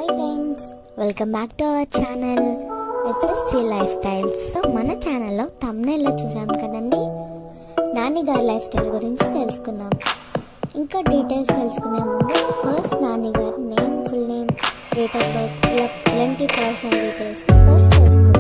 hi friends welcome back to our channel SSC life styles so మన ఛానల్లో తమ్నైల్లో చూసాం కదండి నాని గారి లైఫ్ స్టైల్ గురించి తెలుసుకుందాం ఇంకా డీటెయిల్స్ తెలుసుకునే ముందు ఫస్ట్ నాని గారి name full name date of birth ఇలా ఇలాంటి పర్సనల్ డీటెయిల్స్ ఫస్ట్ తెలుసుకుందాం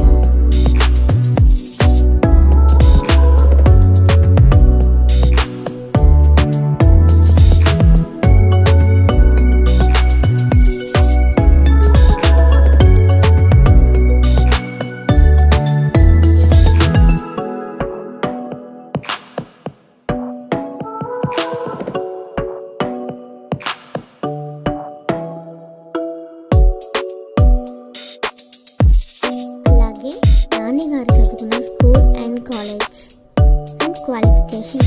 అలాగే నాని గారు చదువుకున్న school and college and qualification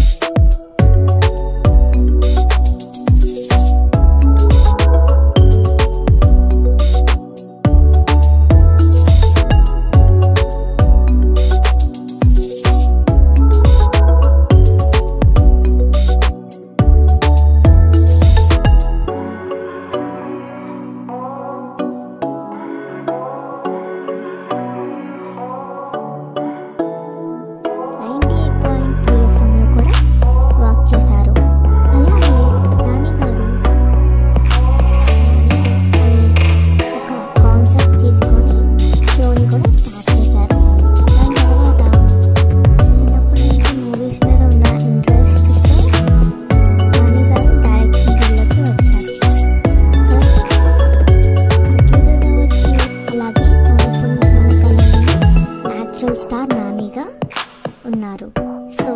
ninety eight point three ఎఫ్ఎంలో కూడా వర్క్ చేశారు అలాగే నాని గారు ఒక కాన్సెప్ట్ తీసుకొని షోని కూడా స్టార్ట్ చేశారు దాని తర్వాత చిన్నప్పటి నుంచి మూవీస్ మీద ఉన్న ఇంట్రెస్ట్తో నాని గారు డైరెక్షన్ ఫీల్డ్లోకి వచ్చారు ఫస్ట్ ప్రొడ్యూసర్గా వచ్చి అలాగే కొన్ని న్యాచురల్ స్టార్ నానిగా ఉన్నారు సో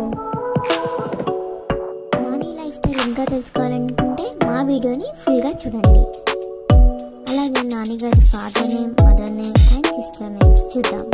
నాని లైఫ్ స్టైల్ ఇంకా తెలుసుకోవాలనుకుంటే మా వీడియోని ఫుల్గా చూడండి అలాగే నాని గారి father name mother name and sister name చూద్దాం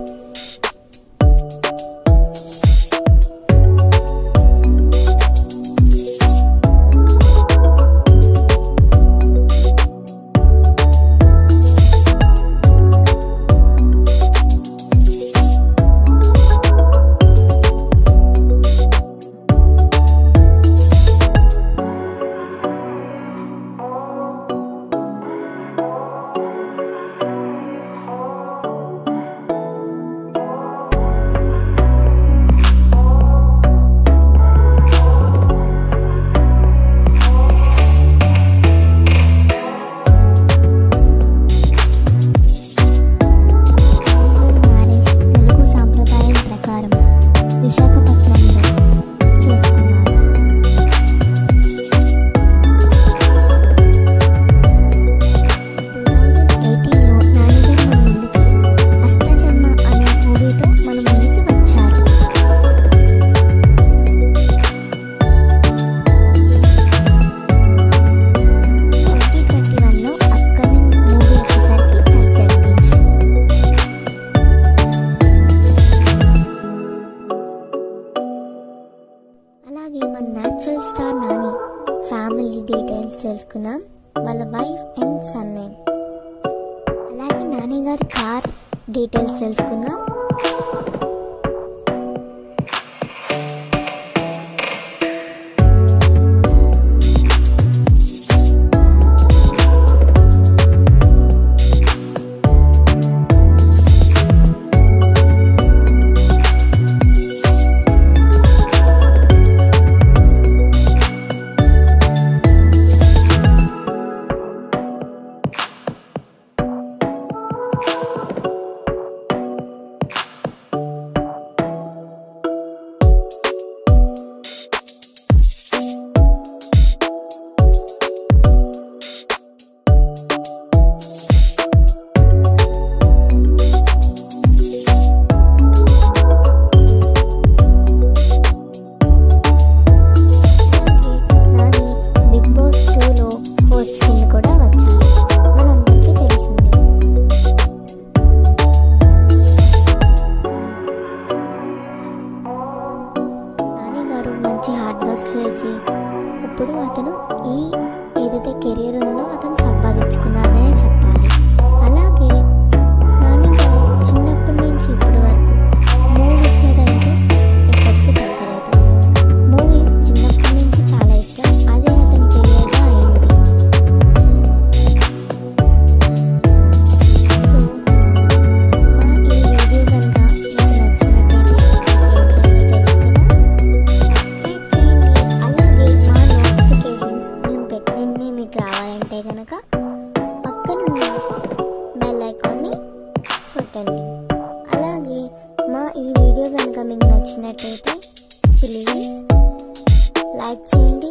మ్యారేజ్ తెలుగు సాంప్రదాయం ప్రకారం విశాఖపట్నంలో చేసుకున్నారు టూ థౌజండ్ ఎయిటీన్లో నాన్నగారు మన ముందుకి అష్టచమ్మ అనే మూవీతో మన ముందుకి వచ్చారు ట్వంటీ ట్వంటీ వన్లో అప్కమింగ్ మూవీ వచ్చేసరికి టచ్ జగదీష్ అలాగే మన natural star Nani family details తెలుసుకుందాం వాళ్ళ వైఫ్ అండ్ సన్ నేమ్ అలాగే నాని గారి కార్ డీటెయిల్స్ తెలుసుకుందాం ఉంటే కనుక పక్కనున్న బెల్ ఐకాన్ని కొట్టండి అలాగే మా ఈ వీడియో కనుక మీకు నచ్చినట్టయితే ప్లీజ్ లైక్ చేయండి